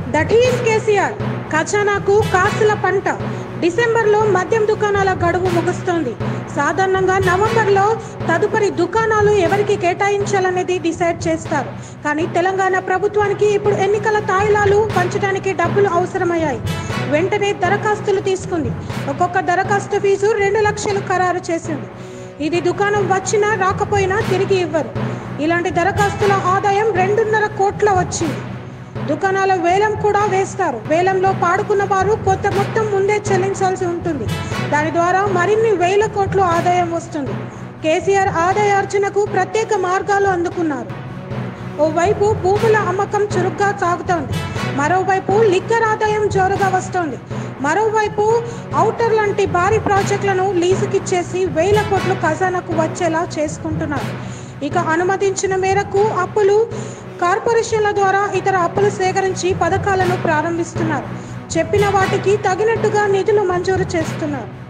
that is KCR ఖజానాకు కాసుల పంట డిసెంబర్లో మద్యం దుకాణాల గడువు ముగుస్తోంది సాధారణంగా నవంబర్లో తదుపరి దుకాణాలు ఎవరికి కేటాయించాలనేది డిసైడ్ చేస్తారు కానీ తెలంగాణ ప్రభుత్వానికి ఇప్పుడు ఎన్నికల తాయిలాలు పంచడానికి డబ్బులు అవసరమయ్యాయి వెంటనే దరఖాస్తులు తీసుకుంది ఒక్కొక్క దరఖాస్తు ఫీజు రెండు లక్షలు ఖరారు చేసింది ఇది దుకాణం వచ్చినా రాకపోయినా తిరిగి ఇవ్వరు ఇలాంటి దరఖాస్తుల ఆదాయం రెండున్నర కోట్ల వచ్చింది దుకాణాల వేలం కూడా వేస్తారు వేలంలో పాడుకున్న వారు కొంత మొత్తం ముందే చెల్లించాల్సి ఉంటుంది దాని ద్వారా మరిన్ని వేల కోట్లు ఆదాయం వస్తుంది కేసీఆర్ ఆదాయార్జనకు ప్రత్యేక మార్గాలు అందుకున్నారు ఓవైపు భూముల అమ్మకం చురుగ్గా సాగుతోంది మరోవైపు లిక్కర్ ఆదాయం జోరుగా వస్తోంది మరోవైపు ఔటర్ లాంటి భారీ ప్రాజెక్టులను లీజుకిచ్చేసి వేల కోట్లు ఖజానాకు వచ్చేలా చేసుకుంటున్నారు ఇక అనుమతించిన మేరకు అప్పులు కార్పొరేషన్ల ద్వారా ఇతర అప్పులు సేకరించి పథకాలను ప్రారంభిస్తున్నారు చెప్పిన వాటికి తగినట్టుగా నిధులు మంజూరు చేస్తున్నారు